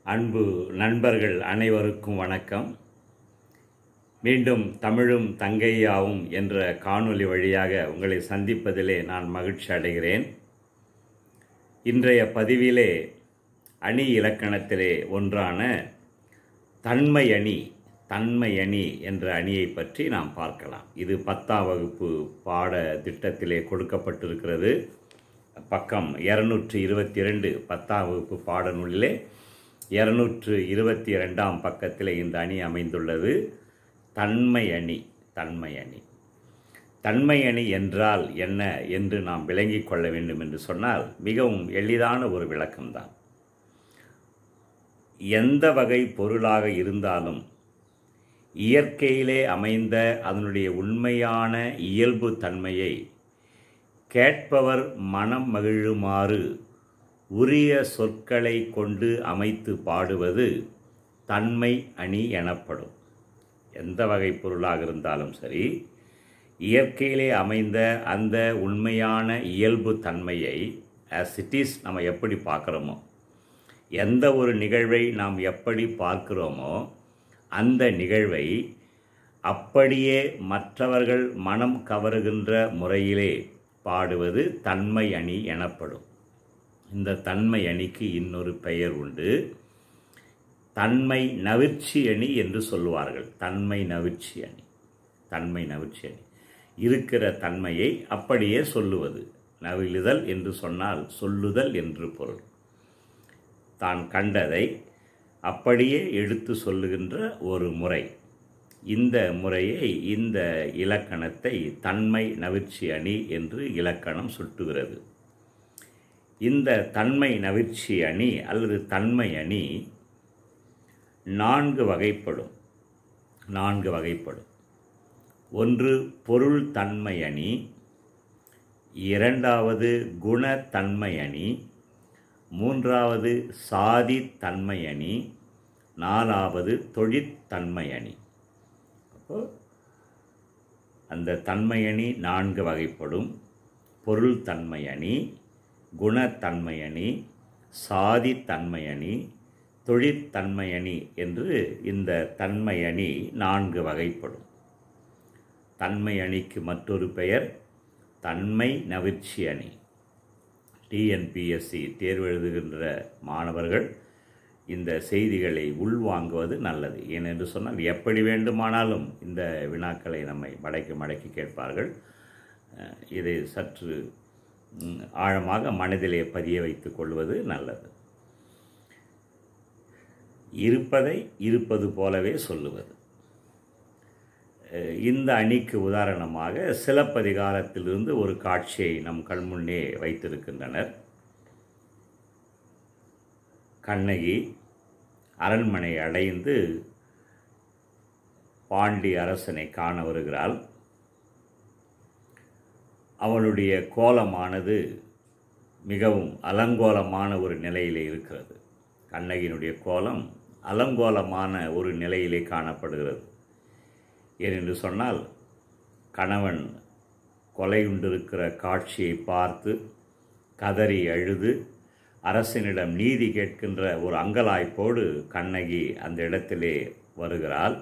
அன்பு நண்பர்கள் அனைவருக்கும் வணக்கம் மீண்டும் தமிழும் தங்கையாவும் என்ற காணொளி வழியாக உங்களை சந்திப்பதிலே நான் மகிழ்ச்சி அடைகிறேன் இன்றைய பதிவிலே அணி இலக்கணத்திலே ஒன்றான தன்மை அணி தன்மை அணி என்ற அணியை பற்றி நாம் பார்க்கலாம் இது பத்தாம் வகுப்பு பாட திட்டத்திலே கொடுக்கப்பட்டிருக்கிறது பக்கம் இரநூற்று இருபத்தி இரண்டு பத்தாம் வகுப்பு பாடநூலிலே இரநூற்று இருபத்தி இரண்டாம் பக்கத்தில் இந்த அணி அமைந்துள்ளது தன்மை அணி தன்மை அணி தன்மை அணி என்றால் என்ன என்று நாம் விளங்கிக் கொள்ள வேண்டும் என்று சொன்னால் மிகவும் எளிதான ஒரு விளக்கம்தான் எந்த வகை பொருளாக இருந்தாலும் இயற்கையிலே அமைந்த அதனுடைய உண்மையான இயல்பு தன்மையை கேட்பவர் மனம் மகிழுமாறு உரிய சொற்களை கொண்டு அமைத்து பாடுவது தன்மை அணி எனப்படும் எந்த வகை பொருளாக இருந்தாலும் சரி இயற்கையிலே அமைந்த அந்த உண்மையான இயல்பு தன்மையை ஆஸ் இட் இஸ் நம்ம எப்படி பார்க்குறோமோ எந்த ஒரு நிகழ்வை நாம் எப்படி பார்க்கிறோமோ அந்த நிகழ்வை அப்படியே மற்றவர்கள் மனம் கவருகின்ற முறையிலே பாடுவது தன்மை அணி எனப்படும் இந்த தன்மை அணிக்கு இன்னொரு பெயர் உண்டு தன்மை நவிர்ச்சி அணி என்று சொல்லுவார்கள் தன்மை நவிர்ச்சி அணி தன்மை நவிர்ச்சி அணி இருக்கிற தன்மையை அப்படியே சொல்லுவது நவிழுதல் என்று சொன்னால் சொல்லுதல் என்று பொருள் தான் கண்டதை அப்படியே எடுத்து சொல்லுகின்ற ஒரு முறை இந்த முறையை இந்த இலக்கணத்தை தன்மை நவிர்ச்சி அணி என்று இலக்கணம் சுட்டுகிறது இந்த தன்மை நவிர்ச்சி அணி அல்லது தன்மை அணி நான்கு வகைப்படும் நான்கு வகைப்படும் ஒன்று பொருள் தன்மை அணி இரண்டாவது குணத்தன்மை அணி மூன்றாவது சாதி தன்மை அணி நாலாவது தொழிற்தன்மை அணி அப்போ அந்த தன்மை அணி நான்கு வகைப்படும் பொருள் தன்மை அணி குணத்தன்மை அணி சாதி தன்மை அணி தொழிற்தன்மை அணி என்று இந்த தன்மை அணி நான்கு வகைப்படும் தன்மை அணிக்கு மற்றொரு பெயர் தன்மை நவிர்ச்சி அணி டிஎன்பிஎஸ்சி தேர்வு எழுதுகின்ற மாணவர்கள் இந்த செய்திகளை உள்வாங்குவது நல்லது ஏனென்று சொன்னால் எப்படி வேண்டுமானாலும் இந்த வினாக்களை நம்மை மடக்கி மடக்கி கேட்பார்கள் இதை சற்று ஆழமாக மனதிலே பதிய வைத்துக் கொள்வது நல்லது இருப்பதை இருப்பது போலவே சொல்லுவது இந்த அணிக்கு உதாரணமாக சிலப்பதிகாரத்திலிருந்து ஒரு காட்சியை நம் கண்முன்னே வைத்திருக்கின்றனர் கண்ணகி அரண்மனை அடைந்து பாண்டி அரசனை காண வருகிறாள் அவளுடைய கோலமானது மிகவும் அலங்கோலமான ஒரு நிலையிலே இருக்கிறது கண்ணகியினுடைய கோலம் அலங்கோலமான ஒரு நிலையிலே காணப்படுகிறது ஏனென்று சொன்னால் கணவன் கொலையுண்டிருக்கிற காட்சியை பார்த்து கதறி அழுது அரசனிடம் நீதி கேட்கின்ற ஒரு அங்கலாய்ப்போடு கண்ணகி அந்த இடத்திலே வருகிறாள்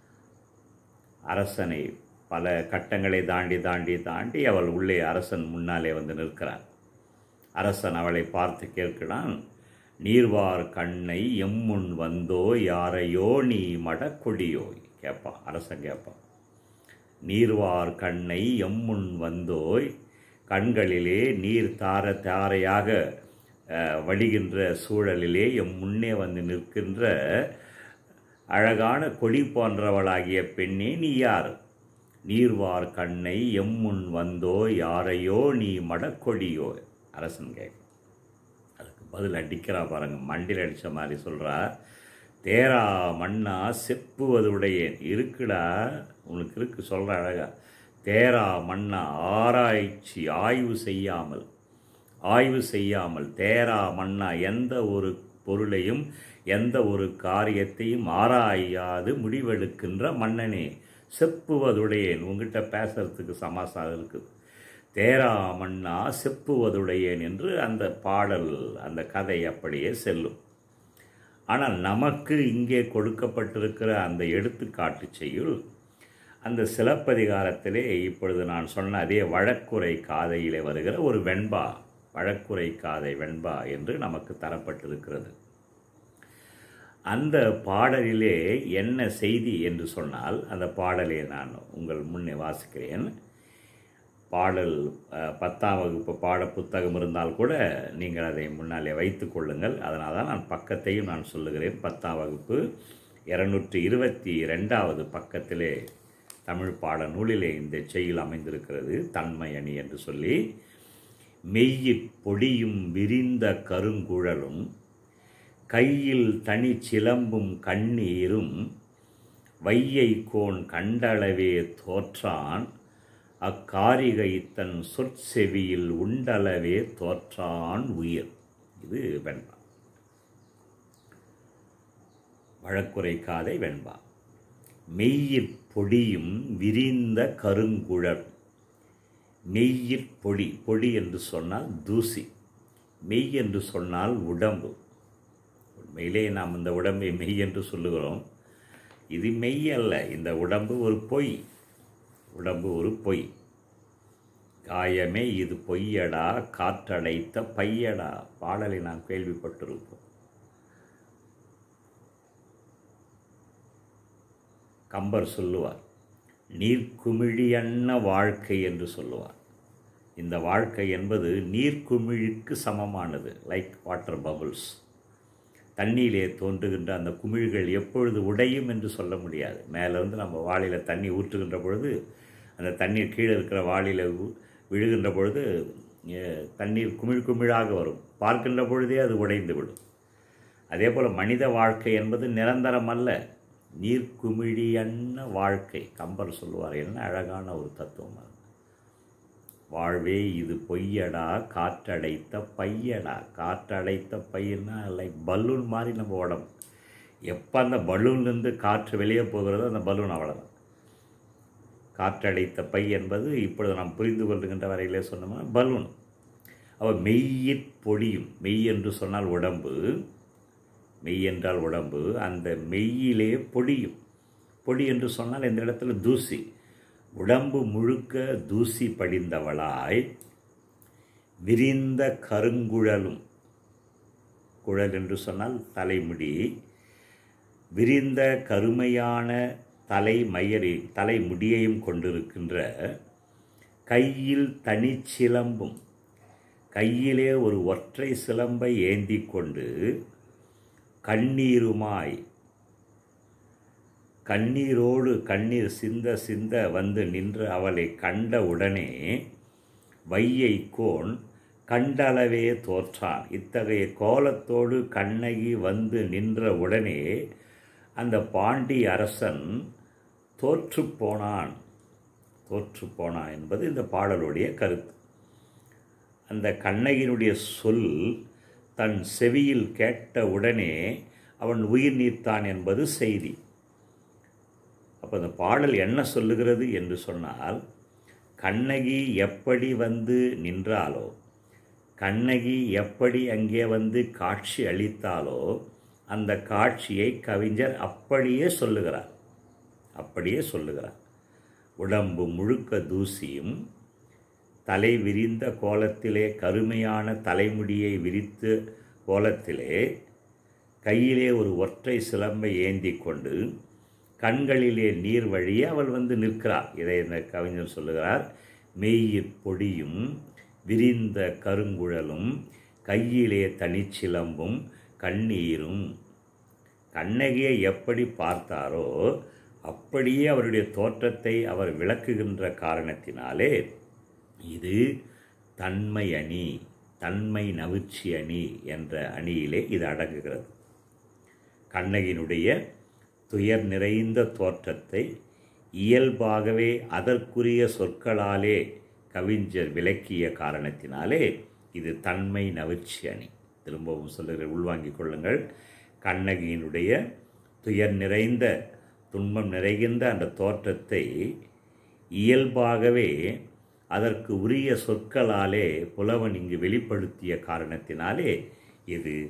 அரசனை பல கட்டங்களை தாண்டி தாண்டி தாண்டி அவள் உள்ளே அரசன் முன்னாலே வந்து நிற்கிறாள் அரசன் அவளை பார்த்து கேட்கிறான் நீர்வார் கண்ணை எம்முன் வந்தோ யாரையோ நீ மடக்கொடியோய் கேட்பான் அரசன் கேட்பான் நீர்வார் கண்ணை எம்முன் வந்தோய் கண்களிலே நீர் தார தாரையாக வடிகின்ற சூழலிலே எம் முன்னே வந்து நிற்கின்ற அழகான கொடி போன்றவளாகிய பெண்ணே நீ யார் நீர்வார் கண்ணை எம்முன் வந்தோ யாரையோ நீ மடக்கொடியோ அரசன் கேட்க அதுக்கு பதில் அடிக்கிறா பாருங்க மண்டில் அடித்த மாதிரி சொல்கிறா தேரா மண்ணா செப்புவதுடையேன் இருக்குடா உனக்கு இருக்கு சொல்கிற அழகா தேரா மண்ணா ஆராய்ச்சி ஆய்வு செய்யாமல் ஆய்வு செய்யாமல் தேரா மண்ணா எந்த ஒரு பொருளையும் எந்த ஒரு காரியத்தையும் ஆராயாது முடிவெடுக்கின்ற மன்னனே செப்புவதுடையேன் உங்ககிட்ட பேசுறதுக்கு சமாசாரம் இருக்குது தேரா மன்னா செப்புவதுடையேன் என்று அந்த பாடல் அந்த கதை அப்படியே செல்லும் ஆனால் நமக்கு இங்கே கொடுக்கப்பட்டிருக்கிற அந்த எடுத்துக்காட்டு செய்யுள் அந்த சிலப்பதிகாரத்திலே இப்பொழுது நான் சொன்ன அதே வழக்குரை காதையிலே வருகிற ஒரு வெண்பா வழக்குரை காதை வெண்பா என்று நமக்கு தரப்பட்டிருக்கிறது அந்த பாடலிலே என்ன செய்தி என்று சொன்னால் அந்த பாடலை நான் உங்கள் முன்னே வாசிக்கிறேன் பாடல் அஹ், பத்தாம் வகுப்பு பாட புத்தகம் இருந்தால் கூட நீங்கள் அதை முன்னாலே வைத்துக் கொள்ளுங்கள் அதனால தான் நான் பக்கத்தையும் நான் சொல்லுகிறேன் பத்தாம் வகுப்பு இருநூற்றி இருபத்தி ரெண்டாவது பக்கத்திலே தமிழ் பாட நூலிலே இந்த செய்யுள் அமைந்திருக்கிறது தன்மை அணி என்று சொல்லி மெய்யிற் பொடியும் விரிந்த கருங்குழலும் கையில் தனி சிலம்பும் கண்ணீரும் வையை கோன் கண்டளவே தோற்றான் அக்காரிகை தன் சொற்செவியில் உண்டளவே தோற்றான் உயிர் இது வெண்பா வழக்குரை காதை வெண்பா மெய்யிற் பொடியும் விரிந்த கருங்குழல் மெய்யிற் பொடி பொடி என்று சொன்னால் தூசி மெய் என்று சொன்னால் உடம்பு உண்மையிலே நாம் இந்த உடம்பை மெய் என்று சொல்லுகிறோம் இது மெய் அல்ல இந்த உடம்பு ஒரு பொய் உடம்பு ஒரு பொய் காயமே இது பொய்யடா காற்றடைத்த பையடா பாடலை நாம் கேள்விப்பட்டிருப்போம் கம்பர் சொல்லுவார் நீர்க்குமிழியன்ன வாழ்க்கை என்று சொல்லுவார் இந்த வாழ்க்கை என்பது நீர்க்குமிழிக்கு சமமானது லைக் வாட்டர் பபுள்ஸ் தண்ணியிலே தோன்றுகின்ற அந்த குமிழ்கள் எப்பொழுது உடையும் என்று சொல்ல முடியாது மேலேருந்து நம்ம வாளியில் தண்ணி ஊற்றுகின்ற பொழுது அந்த தண்ணீர் கீழே இருக்கிற வாளியில் வு- விழுகின்ற பொழுது எ, தண்ணீர் குமிழ் குமிழாக வரும் பார்க்கின்ற பொழுதே அது உடைந்து விடும் அதே போல் மனித வாழ்க்கை என்பது நிரந்தரம் அல்ல நீர்க்குமிழியன்ன வாழ்க்கை கம்பர் சொல்லுவார் என்ன அழகான ஒரு தத்துவம் அது வாழ்வே இது பொய்யடா காற்றடைத்த பையடா காற்றடைத்த பையன்னா லைக் பலூன் மாதிரி நம்ம உடம்பு எப்போ அந்த பலூன்லேருந்து காற்று வெளியே போகிறதோ அந்த பலூன் அவ்வளோதான் காற்றடைத்த பை என்பது இப்பொழுது நாம் புரிந்து கொள்கின்ற வரையிலே சொன்னோம்னா பலூன் அவ மெய்யிற் பொடியும் மெய் என்று சொன்னால் உடம்பு மெய் என்றால் உடம்பு அந்த மெய்யிலே பொடியும் பொடி என்று சொன்னால் இந்த இடத்துல தூசி உடம்பு முழுக்க தூசி படிந்தவளாய் விரிந்த கருங்குழலும் குழல் என்று சொன்னால் தலைமுடி விரிந்த கருமையான தலைமயரி தலைமுடியையும் கொண்டிருக்கின்ற கையில் தனிச்சிலம்பும் கையிலே ஒரு ஒற்றை சிலம்பை ஏந்தி கொண்டு கண்ணீருமாய் கண்ணீரோடு கண்ணீர் சிந்த சிந்த வந்து நின்று அவளை கண்ட உடனே வையை கோன் கண்டளவே தோற்றான் இத்தகைய கோலத்தோடு கண்ணகி வந்து நின்ற உடனே அந்த பாண்டி அரசன் தோற்றுப் போனான் தோற்றுப் போனான் என்பது இந்த பாடலுடைய கருத்து அந்த கண்ணகியினுடைய சொல் தன் செவியில் கேட்ட உடனே அவன் உயிர் நீத்தான் என்பது செய்தி அப்போ அந்த பாடல் என்ன சொல்லுகிறது என்று சொன்னால் கண்ணகி எப்படி வந்து நின்றாலோ கண்ணகி எப்படி அங்கே வந்து காட்சி அளித்தாலோ அந்த காட்சியை கவிஞர் அப்படியே சொல்லுகிறார் அப்படியே சொல்லுகிறார் உடம்பு முழுக்க தூசியும் தலை விரிந்த கோலத்திலே கருமையான தலைமுடியை விரித்து கோலத்திலே கையிலே ஒரு ஒற்றை சிலம்பை ஏந்தி கொண்டு கண்களிலே நீர் வழியே அவள் வந்து நிற்கிறாள் இதை இந்த கவிஞர் சொல்லுகிறார் மெய்யிற் பொடியும் விரிந்த கருங்குழலும் கையிலே தனிச்சிலம்பும் கண்ணீரும் கண்ணகியை எப்படி பார்த்தாரோ அப்படியே அவருடைய தோற்றத்தை அவர் விளக்குகின்ற காரணத்தினாலே இது தன்மை அணி தன்மை நவிர்ச்சி அணி என்ற அணியிலே இது அடங்குகிறது கண்ணகியினுடைய துயர் நிறைந்த தோற்றத்தை இயல்பாகவே அதற்குரிய சொற்களாலே கவிஞர் விளக்கிய காரணத்தினாலே இது தன்மை நவிர்ச்சி அணி திரும்பவும் சொல்லுகிற உள்வாங்கிக் கொள்ளுங்கள் கண்ணகியினுடைய துயர் நிறைந்த துன்பம் நிறைகின்ற அந்த தோற்றத்தை இயல்பாகவே அதற்கு உரிய சொற்களாலே புலவன் இங்கு வெளிப்படுத்திய காரணத்தினாலே இது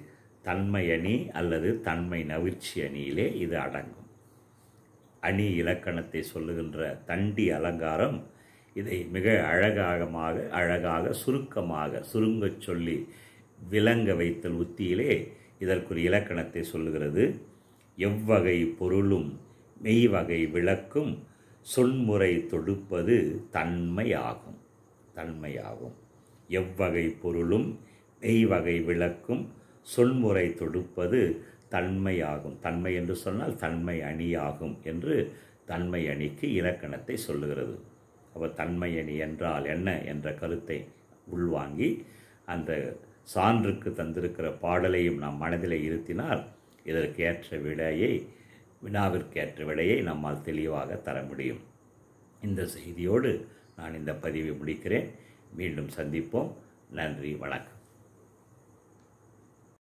தன்மை அணி அல்லது தன்மை நவிர்ச்சி அணியிலே இது அடங்கும் அணி இலக்கணத்தை சொல்லுகின்ற தண்டி அலங்காரம் இதை மிக அழகாகமாக அழகாக சுருக்கமாக சுருங்கச் சொல்லி விளங்க வைத்தல் உத்தியிலே இதற்குரிய இலக்கணத்தை சொல்லுகிறது எவ்வகை பொருளும் மெய்வகை விளக்கும் சொன்முறை தொடுப்பது தன்மையாகும் தன்மையாகும் எவ்வகை பொருளும் மெய்வகை விளக்கும் சொன்முறை தொடுப்பது தன்மையாகும் தன்மை என்று சொன்னால் தன்மை அணியாகும் என்று தன்மை அணிக்கு இலக்கணத்தை சொல்லுகிறது அப்போ தன்மை அணி என்றால் என்ன என்ற கருத்தை உள்வாங்கி அந்த சான்றுக்கு தந்திருக்கிற பாடலையும் நாம் மனதில் இருத்தினால் இதற்கு ஏற்ற விடையை வினாவிற்கேற்ற விடையை நம்மால் தெளிவாக தர முடியும் இந்த செய்தியோடு நான் இந்த பதிவை முடிக்கிறேன் மீண்டும் சந்திப்போம் நன்றி வணக்கம்